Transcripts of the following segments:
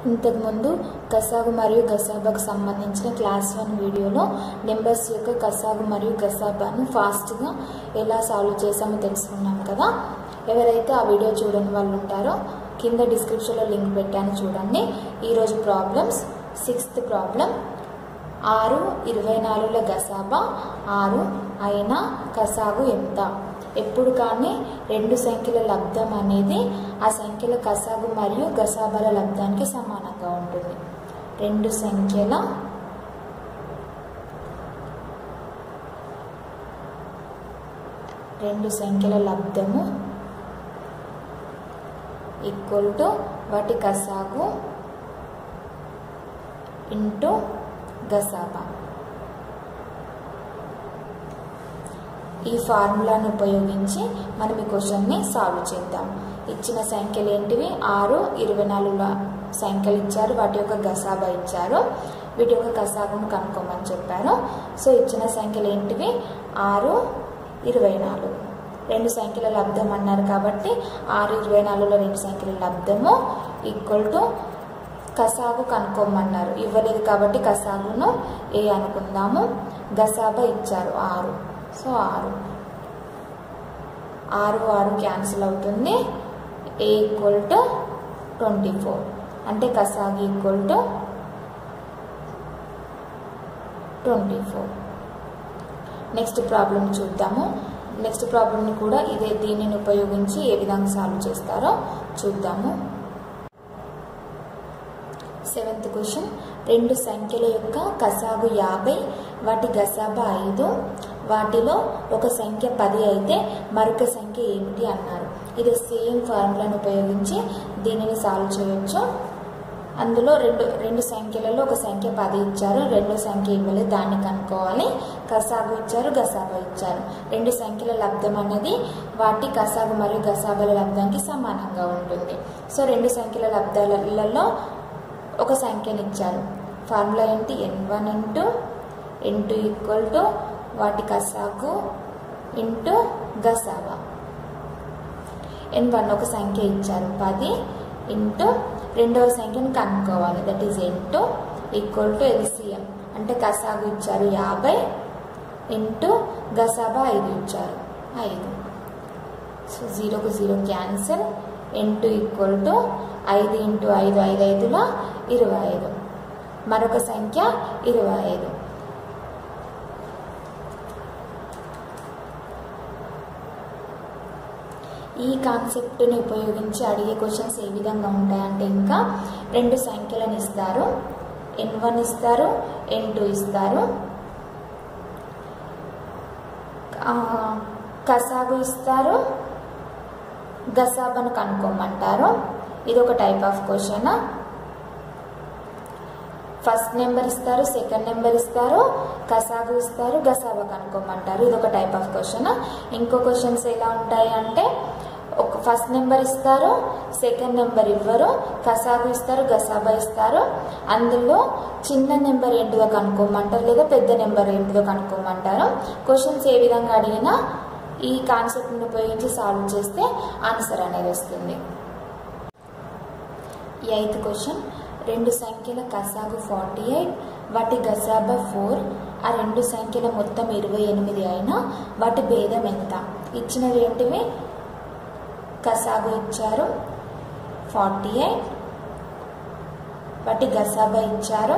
ఇంతకుముందు గసాగు మరియు గసాబాకు సంబంధించిన క్లాస్ వన్ వీడియోలో నెంబర్స్ యొక్క గసాగు మరియు గసాబాను ఫాస్ట్గా ఎలా సాల్వ్ చేసామో తెలుసుకున్నాం కదా ఎవరైతే ఆ వీడియో చూడని వాళ్ళు ఉంటారో కింద డిస్క్రిప్షన్లో లింక్ పెట్టాను చూడండి ఈరోజు ప్రాబ్లమ్స్ సిక్స్త్ ప్రాబ్లం ఆరు ఇరవై నాలుగుల గసాబా ఆరు అయినా కసాగు ఎంత ఎప్పుడు కానీ రెండు సంఖ్యల లబ్ధం అనేది ఆ సంఖ్యల కసాగు మరియు గసాబాల లబ్ధానికి సమానంగా ఉంటుంది రెండు సంఖ్యల రెండు సంఖ్యల లబ్ధము ఈక్వల్ టు వాటి కసాగు ఇంటూ గసాబా ఈ ఫార్ములాను ఉపయోగించి మనం ఈ క్వశ్చన్ని సాల్వ్ చేద్దాం ఇచ్చిన సంఖ్యలు ఏంటివి ఆరు ఇరవై నాలుగు సంఖ్యలు ఇచ్చారు వాటి యొక్క గసాబా ఇచ్చారు వీటి యొక్క గసాబును కనుక్కోమని చెప్పారు సో ఇచ్చిన సంఖ్యలు ఏంటివి ఆరు ఇరవై నాలుగు రెండు సంఖ్యల లబ్ధం అన్నారు కాబట్టి ఆరు ఇరవై నాలుగులో రెండు సంఖ్యల లబ్ధము ఈక్వల్ టు కసాగు కనుక్కోమన్నారు ఇవ్వలేదు కాబట్టి కసాగును ఏ అనుకుందాము గసాబా ఇచ్చారు ఆరు సో ఆరు ఆరు ఆరు క్యాన్సిల్ అవుతుంది A equal to twenty four అంటే కసాగు equal to twenty four next problem చూద్దాము నెక్స్ట్ ప్రాబ్లమ్ని కూడా ఇదే దీనిని ఉపయోగించి ఏ విధంగా సాల్వ్ చేస్తారో చూద్దాము సెవెంత్ క్వశ్చన్ రెండు సంఖ్యల యొక్క కసాగు యాభై వాటి గసాబా ఐదు వాటిలో ఒక సంఖ్య పది అయితే మరొక సంఖ్య ఏమిటి అన్నారు ఇది సేమ్ ఫార్ములాను ఉపయోగించి దీనిని సాల్వ్ చేయొచ్చు అందులో రెండు రెండు సంఖ్యలలో ఒక సంఖ్య పది ఇచ్చారు రెండో సంఖ్య ఇవ్వలేదు దాన్ని కనుక్కోవాలి కసాగు ఇచ్చారు గసాబా ఇచ్చారు రెండు సంఖ్యల లబ్ధం అనేది వాటి కసాగు మరియు గసాబాల లబ్ధానికి సమానంగా ఉంటుంది సో రెండు సంఖ్యల లబ్ధాలలో ఒక సంఖ్యని ఇచ్చారు ఫార్ములా ఏంటి N one into N two equal to వాటి కసాగు ఇంటూ గసాబా ఎన్ వన్ ఒక సంఖ్య ఇచ్చారు పది ఇంటూ రెండవ సంఖ్యను కనుక్కోవాలి that is N two equal to LCM అంటే కసాగు ఇచ్చారు యాభై ఇంటూ గసాబా ఐదు ఇచ్చారు ఐదు సో జీరోకు zero cancel N two equal to ఐదు ఇంటూ ఐదు ఐదు ఐదుల ఇరవై ఐదు మరొక సంఖ్య ఇరవై ఐదు ఈ కాన్సెప్ట్ని ఉపయోగించి అడిగే క్వశ్చన్స్ ఏ విధంగా ఉంటాయంటే ఇంకా రెండు సంఖ్యలను ఇస్తారు ఎన్ వన్ ఇస్తారు ఎన్ టూ ఇస్తారు కసాగు ఇస్తారు గసాబను కనుక్కోమంటారు ఇది ఒక type of question first number ఇస్తారు సెకండ్ నెంబర్ ఇస్తారు కసాగు ఇస్తారు గసాబా కనుక్కోమంటారు ఇది ఒక టైప్ ఆఫ్ క్వశ్చన్ ఇంకో క్వశ్చన్స్ ఎలా ఉంటాయి అంటే ఒక ఫస్ట్ నెంబర్ ఇస్తారు సెకండ్ నెంబర్ ఇవ్వరు కసాగు ఇస్తారు గసాబా ఇస్తారు అందులో చిన్న నెంబర్ ఏంటిదో కనుక్కోమంటారు లేదా పెద్ద నెంబర్ ఏంటిదో కనుక్కోమంటారు క్వశ్చన్స్ ఏ విధంగా అడిగినా ఈ కాన్సెప్ట్ని ఉపయోగించి సాల్వ్ చేస్తే ఆన్సర్ అనేది వస్తుంది ఈ ఎయిత్ క్వశ్చన్ రెండు సంఖ్యల కసాగు ఫార్టీ ఎయిట్ వాటి గసాబా ఫోర్ ఆ రెండు సంఖ్యల మొత్తం ఇరవై ఎనిమిది అయినా వాటి భేదం ఎంత ఇచ్చినవి ఏంటివి కసాగు ఇచ్చారు ఫార్టీ ఎయిట్ వాటి గసాబా ఇచ్చారు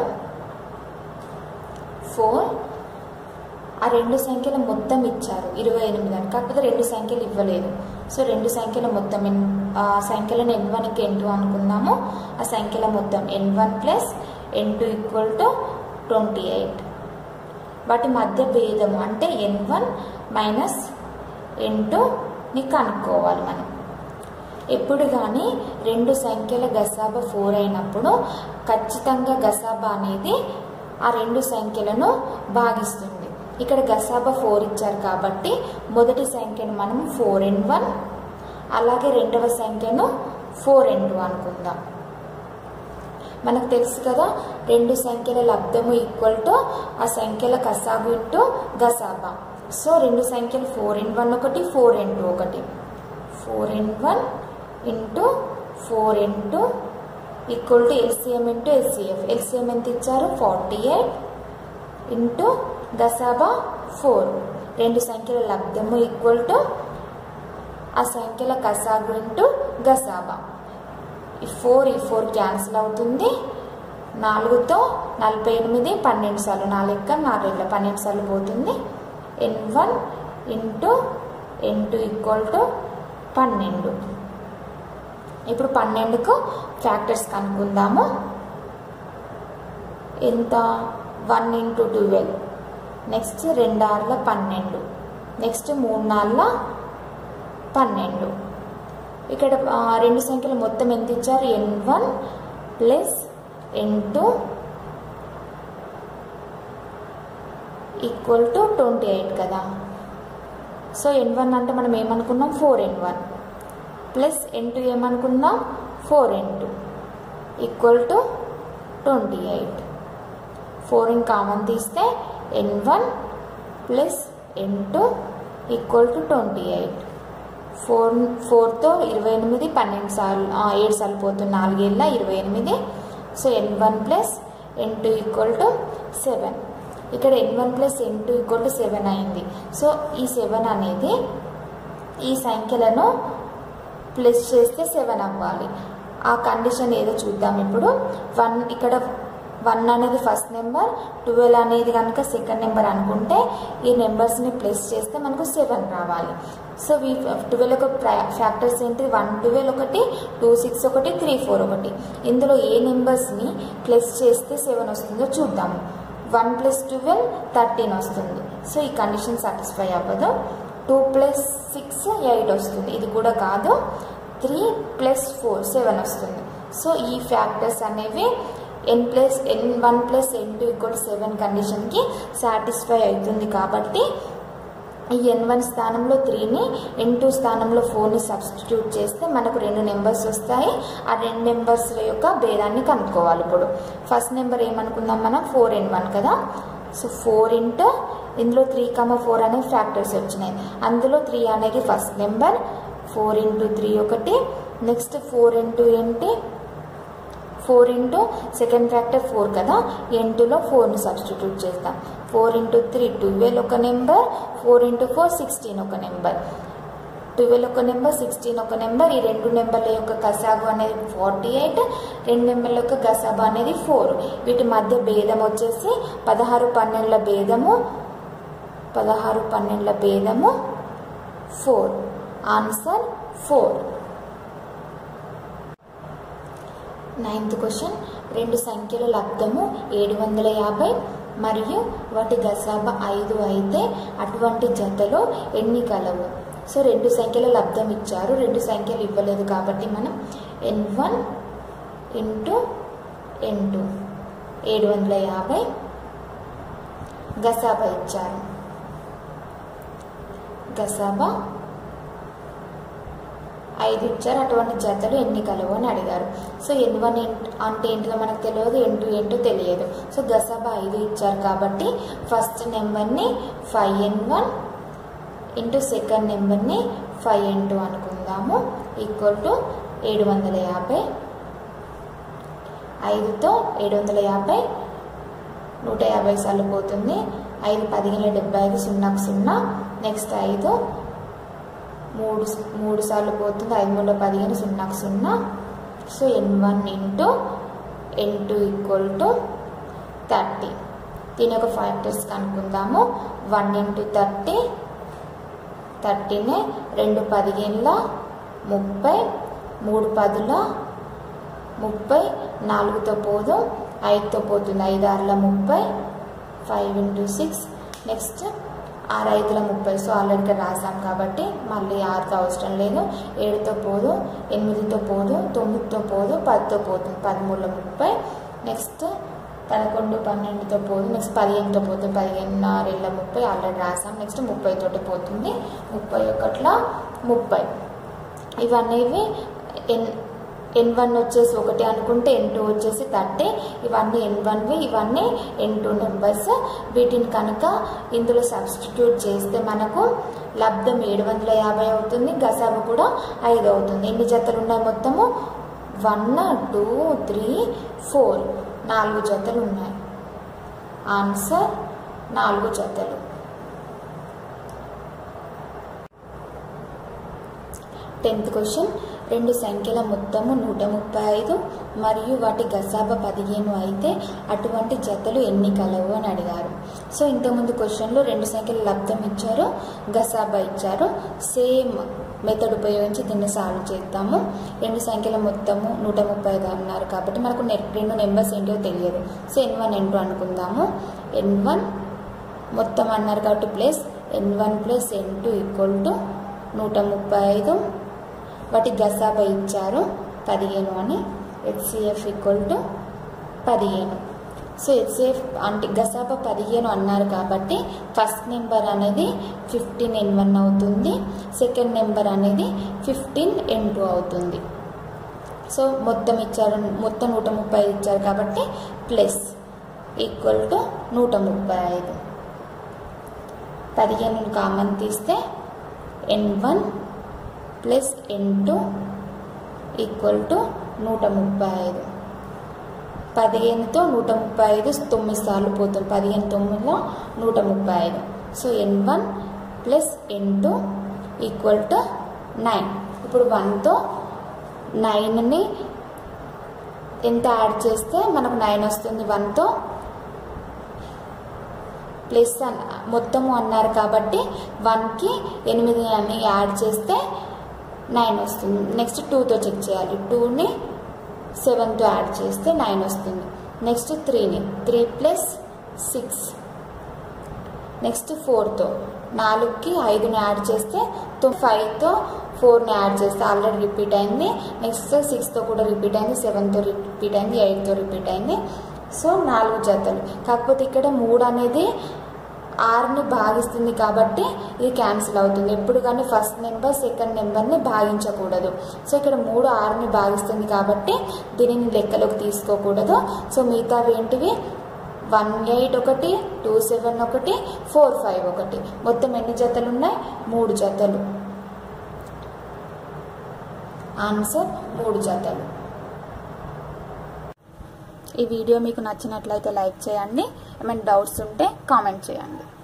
ఫోర్ ఆ రెండు సంఖ్యల మొత్తం ఇచ్చారు ఇరవై ఎనిమిది అని కాకపోతే రెండు సంఖ్యలు ఇవ్వలేదు సో రెండు సంఖ్యల మొత్తం ఎన్ ఆ సంఖ్యలను ఎన్ వన్కి ఎన్ టూ అనుకుందాము ఆ సంఖ్యల మొత్తం N one plus N two equal to twenty eight వాటి మధ్య భేదము అంటే ఎన్ వన్ మైనస్ ఎన్ టూని కనుక్కోవాలి మనం ఎప్పుడు కానీ రెండు సంఖ్యల గసాబా ఫోర్ అయినప్పుడు ఖచ్చితంగా గసాబా అనేది ఆ రెండు సంఖ్యలను భాగిస్తుంది ఇక్కడ గసాబా ఫోర్ ఇచ్చారు కాబట్టి మొదటి సంఖ్యను మనం ఫోర్ ఎన్ వన్ అలాగే రెండవ సంఖ్యను ఫోర్ ఎన్ టూ అనుకుందాం మనకు తెలుసు కదా రెండు సంఖ్యల లబ్ధము ఈక్వల్ టు ఆ సంఖ్యల కసాబు ఇంటూ గసాబా సో రెండు సంఖ్యలు ఫోర్ ఎన్ వన్ ఒకటి ఫోర్ ఎన్ టూ ఒకటి four N one into four into equal to LCM into HCF LCM ఎంత ఇచ్చారు ఫార్టీ ఎయిట్ ఇంటూ గసాబా ఫోర్ రెండు సంఖ్యల లబ్ధము ఈక్వల్ టు ఆ సంఖ్యల కసాగు ఇంటూ గసాబా ఈ ఫోర్ ఈ ఫోర్ క్యాన్సిల్ అవుతుంది నాలుగుతో నలభై ఎనిమిది పన్నెండు సార్లు నాలుగు ఎక్క నాలుగు పన్నెండు సార్లు పోతుంది N one into N two equal to పన్నెండు ఇప్పుడు పన్నెండుకు ఫ్యాక్టర్స్ కనుక్కుందాము ఎంత వన్ ఇంటూ ట్వెల్వ్ నెక్స్ట్ రెండు ఆరుల పన్నెండు నెక్స్ట్ మూడు నాలుగుల పన్నెండు ఇక్కడ ఆ, రెండు సంఖ్యలు మొత్తం ఎంత ఇచ్చారు n one plus N two equal to twenty eight కదా సో ఎన్ వన్ అంటే మనం ఏమనుకున్నాం ఫోర్ ఎన్ వన్ ప్లస్ ఎన్ టూ ఏమనుకున్నాం four N two equal to twenty eight four in common తీస్తే n one plus N two equal to twenty eight four ఫోర్తో ఇరవై ఎనిమిది పన్నెండు సార్లు ఆ, ఏడు సార్లు పోతుంది నాలుగేళ్ళ ఇరవై ఎనిమిది so n one plus N two equal to seven ఇక్కడ n one plus N two equal to seven అయింది సో ఈ సెవెన్ అనేది ఈ సంఖ్యలను ప్లస్ చేస్తే సెవెన్ అవ్వాలి ఆ కండిషన్ ఏదో చూద్దాం ఇప్పుడు వన్ ఇక్కడ వన్ అనేది ఫస్ట్ నెంబర్ ట్వెల్వ్ అనేది కనుక సెకండ్ నెంబర్ అనుకుంటే ఈ నెంబర్స్ని ప్లస్ చేస్తే మనకు సెవెన్ రావాలి సో ఈ ట్వెల్వ్ ఒక ఫ్యాక్టర్స్ ఏంటి వన్ ట్వెల్వ్ ఒకటి టూ సిక్స్ ఒకటి త్రీ ఫోర్ ఒకటి ఇందులో ఏ నెంబర్స్ని ప్లస్ చేస్తే సెవెన్ వస్తుందో చూద్దాము వన్ ప్లస్ ట్వెల్వ్ థర్టీన్ వస్తుంది సో ఈ కండిషన్ సాటిస్ఫై అవ్వదు టూ ప్లస్ సిక్స్ ఎయిట్ వస్తుంది ఇది కూడా కాదు త్రీ ప్లస్ ఫోర్ సెవెన్ వస్తుంది సో ఈ ఫ్యాక్టర్స్ అనేవి n plus n one plus ఎన్ టూ ఈక్వల్ సెవెన్ కండిషన్కి సాటిస్ఫై అవుతుంది కాబట్టి ఈ ఎన్ వన్ స్థానంలో త్రీని ఎన్ టూ స్థానంలో ఫోర్ని సబ్స్టిట్యూట్ చేస్తే మనకు రెండు నెంబర్స్ వస్తాయి ఆ రెండు నెంబర్స్ యొక్క భేదాన్ని కనుక్కోవాలి ఇప్పుడు ఫస్ట్ నెంబర్ ఏమనుకుందాం మనం ఫోర్ ఎన్ వన్ కదా సో ఫోర్ ఇంటూ ఇందులో త్రీ కమ ఫోర్ అనే ఫ్యాక్టర్స్ వచ్చినాయి అందులో త్రీ అనేది first number four into three ఒకటి నెక్స్ట్ ఫోర్ ఇంటూ ఏంటి four into second factor four కదా ఎన్ టూలో ఫోర్ని సబ్స్టిట్యూట్ చేస్తాం ఫోర్ ఇంటూ త్రీ ట్వెల్వ్ ఒక number four into four sixteen ఒక నెంబర్ ట్వెల్వ్ ఒక నెంబర్ సిక్స్టీన్ ఒక నెంబర్ ఈ రెండు నెంబర్ల యొక్క గసాబు అనేది ఫార్టీ ఎయిట్ రెండు నెంబర్ల యొక్క గసాబు అనేది ఫోర్ వీటి మధ్య భేదం వచ్చేసి పదహారు పన్నెండుల భేదము పదహారు పన్నెండుల భేదము four answer four ninth question రెండు సంఖ్యల లబ్ధము ఏడు వందల యాభై మరియు వాటి గసాబ ఐదు అయితే అటువంటి జతలో ఎన్ని కలవు సో రెండు సంఖ్యల లబ్ధం ఇచ్చారు రెండు సంఖ్యలు ఇవ్వలేదు కాబట్టి మనం ఎన్ వన్ ఇంటూ ఎన్ టూ ఏడు వందల యాభై గసాబా ఇచ్చారు గసాబా ఐదు ఇచ్చారు అటువంటి జతలు ఎన్ని కలవు అని అడిగారు సో ఎన్ వన్ అంటే ఏంటిదో మనకు తెలియదు ఎన్ టూ ఏంటో తెలియదు సో గసాబా ఐదు ఇచ్చారు కాబట్టి ఫస్ట్ నెంబర్ని five n one into second నెంబర్ని ఫైవ్ ఎన్ టూ అనుకుందాము ఈక్వల్ టు ఏడు వందల యాభై ఐదుతో ఏడు వందల యాభై నూట యాభై సార్లు పోతుంది ఐదు పదిహేను డెబ్బై ఐదు సున్నాకు సున్నా నెక్స్ట్ ఐదు మూడు మూడు సార్లు పోతుంది ఐదు మూడు పదిహేను సున్నాకు సున్నా so n one into N two equal to thirty దీని యొక్క ఫ్యాక్టర్స్ కనుక్కుందాము వన్ ఇంటూ థర్టీ థర్టీనే రెండు పదిహేనుల ముప్పై మూడు పదుల ముప్పై నాలుగుతో పోదు ఐదుతో పోతుంది ఐదు ఆరుల ముప్పై ఫైవ్ ఇంటూ సిక్స్ నెక్స్ట్ ఆరు ఐదుల ముప్పై సో ఆల్రెడీ ఇక్కడ రాసాం కాబట్టి మళ్ళీ ఆరుతో అవసరం లేదు ఏడుతో పోదు ఎనిమిదితో పోదు తొమ్మిదితో పోదు పదితో పోతుంది పదమూడుల ముప్పై నెక్స్ట్ పదకొండు పన్నెండుతో పోదు నెక్స్ట్ పదిహేనుతో పోతుంది పదిహేను ఆరేళ్ళ ముప్పై ఆల్రెడీ రాసాం నెక్స్ట్ ముప్పై తోటి పోతుంది ముప్పై ఒకట్ల ముప్పై ఇవన్నీ ఎన్ ఎన్ వన్ వచ్చేసి ఒకటి అనుకుంటే ఎన్ టూ వచ్చేసి థర్టీ ఇవన్నీ ఎన్ వన్వి ఇవన్నీ ఎన్ టూ నెంబర్స్ వీటిని కనుక ఇందులో సబ్స్టిట్యూట్ చేస్తే మనకు లబ్ధం ఏడు వందల యాభై అవుతుంది గసాబు కూడా ఐదు అవుతుంది ఎన్ని జతలు ఉన్నాయి మొత్తము వన్ టూ త్రీ ఫోర్ నాలుగు జతలు ఉన్నాయి ఆన్సర్ నాలుగు జతలు టెన్త్ క్వశ్చన్ రెండు సంఖ్యల మొత్తము నూట ముప్పై ఐదు మరియు వాటి గసాబ పదిహేను అయితే అటువంటి జతలు ఎన్ని కలవు అని అడిగారు సో ఇంతకుముందు క్వశ్చన్లో రెండు సంఖ్యల లబ్ధం ఇచ్చారు గసాబా ఇచ్చారు సేమ్ మెథడ్ ఉపయోగించి దీన్ని సాల్వ్ చేద్దాము రెండు సంఖ్యల మొత్తము నూట ముప్పై ఐదు అన్నారు కాబట్టి మనకు నె- రెండు నెంబర్స్ ఏంటో తెలియదు so n one n two అనుకుందాము ఎన్ వన్ మొత్తం అన్నారు కాబట్టి plus n one plus N two equal to నూట ముప్పై ఐదు వాటి గసాబా ఇచ్చారు పదిహేను అని హెచ్సిఎఫ్ ఈక్వల్ టు పదిహేను సో హెచ్సిఎఫ్ అంటే గసాబా పదిహేను అన్నారు కాబట్టి ఫస్ట్ నెంబర్ అనేది ఫిఫ్టీన్ ఎన్ వన్ అవుతుంది సెకండ్ నెంబర్ అనేది ఫిఫ్టీన్ ఎన్ టూ అవుతుంది సో మొత్తం ఇచ్చారు మొత్తం నూట ముప్పై ఐదు ఇచ్చారు కాబట్టి ప్లస్ ఈక్వల్ టు నూట ముప్పై ఐదు పదిహేను కామన్ తీస్తే n one plus N two equal to నూట ముప్పై ఐదు పదిహేనుతో నూట ముప్పై ఐదు తొమ్మిది సార్లు పోతుంది పదిహేను తొమ్మిదిలో నూట ముప్పై ఐదు so n one plus N two equal to nine ఇప్పుడు వన్తో నైన్ని ఎంత యాడ్ చేస్తే మనకు నైన్ వస్తుంది వన్తో ప్లస్ అన్ మొత్తము అన్నారు కాబట్టి వన్కి ఎనిమిది అని యాడ్ చేస్తే నైన్ వస్తుంది నెక్స్ట్ టూతో చెక్ చేయాలి టూని సెవెన్తో యాడ్ చేస్తే నైన్ వస్తుంది నెక్స్ట్ త్రీని త్రీ ప్లస్ సిక్స్ నెక్స్ట్ ఫోర్తో నాలుగుకి ఐదుని యాడ్ చేస్తే ఫైవ్తో ఫోర్ని యాడ్ చేస్తే ఆల్రెడీ రిపీట్ అయింది నెక్స్ట్ సిక్స్తో కూడా రిపీట్ అయింది సెవెన్తో రిపీట్ అయింది ఎయిట్తో రిపీట్ అయింది సో నాలుగు జతలు కాకపోతే ఇక్కడ మూడు అనేది ఆరుని భాగిస్తుంది కాబట్టి ఇది క్యాన్సిల్ అవుతుంది ఎప్పుడు కానీ ఫస్ట్ నెంబర్ సెకండ్ నెంబర్ని భాగించకూడదు సో ఇక్కడ మూడు ఆరుని భాగిస్తుంది కాబట్టి దీనిని లెక్కలోకి తీసుకోకూడదు సో మిగతావి ఏంటివి వన్ ఎయిట్ ఒకటి టూ సెవెన్ ఒకటి ఫోర్ ఫైవ్ ఒకటి మొత్తం ఎన్ని జతలు ఉన్నాయి మూడు జతలు ఆన్సర్ మూడు జతలు ఈ వీడియో మీకు నచ్చినట్లయితే లైక్ చేయండి ఏమైనా డౌట్స్ ఉంటే కామెంట్ చేయండి